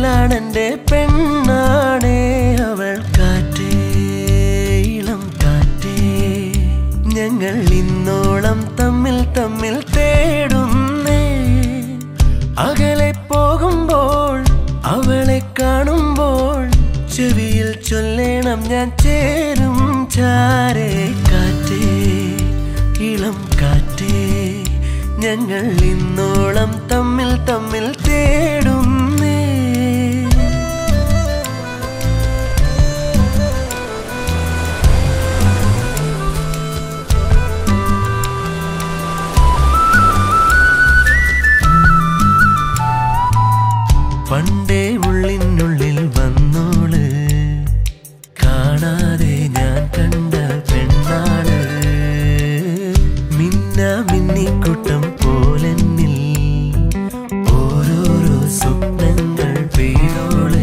ചേലാണെന്റെ പെണ്ണാണേ അവൾ കാറ്റേ ഇളം കാറ്റേ ഞങ്ങൾ ഇന്നോളം തമ്മിൽ തമ്മിൽ തേടുന്നേ അകലെ പോകുമ്പോൾ അവളെ കാണുമ്പോൾ ചെവിയിൽ ചൊല്ലേണം ഞാൻ ചേരും ചാരേ കാറ്റേ ഇളം കാറ്റേ ഞങ്ങൾ ഇന്നോളം തമ്മിൽ തമ്മിൽ തേടുന്നേ പണ്ടേ ഉള്ളിനുള്ളിൽ വന്നോള് കാണാതെ ഞാൻ കണ്ട പെണ്ണാള് മിന്ന മിന്നിക്കുട്ടം പോലെന്നിൽ ഓരോരോ സ്വപ്നങ്ങൾ പെയ്തോള്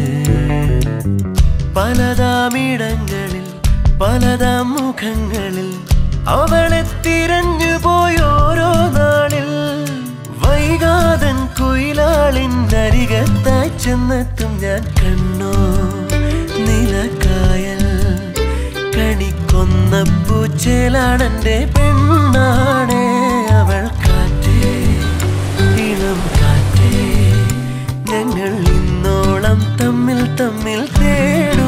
പലതാമിടങ്ങളിൽ പലതാം മുഖങ്ങളിൽ അവളെ തിരഞ്ഞു പോയോരോ നാളിൽ വൈകാതൻ കുയിലാളിൻ അരികത്തായി ചെന്നെത്തും ഞാൻ കണ്ണോ നിലക്കായൽ കണിക്കൊന്ന പൂച്ചേലാണെന്റെ പെണ്ണാണേ അവൾ കാറ്റേ ഇളം കാറ്റേ ഞങ്ങൾ ഇന്നോളം തമ്മിൽ തമ്മിൽ തേടും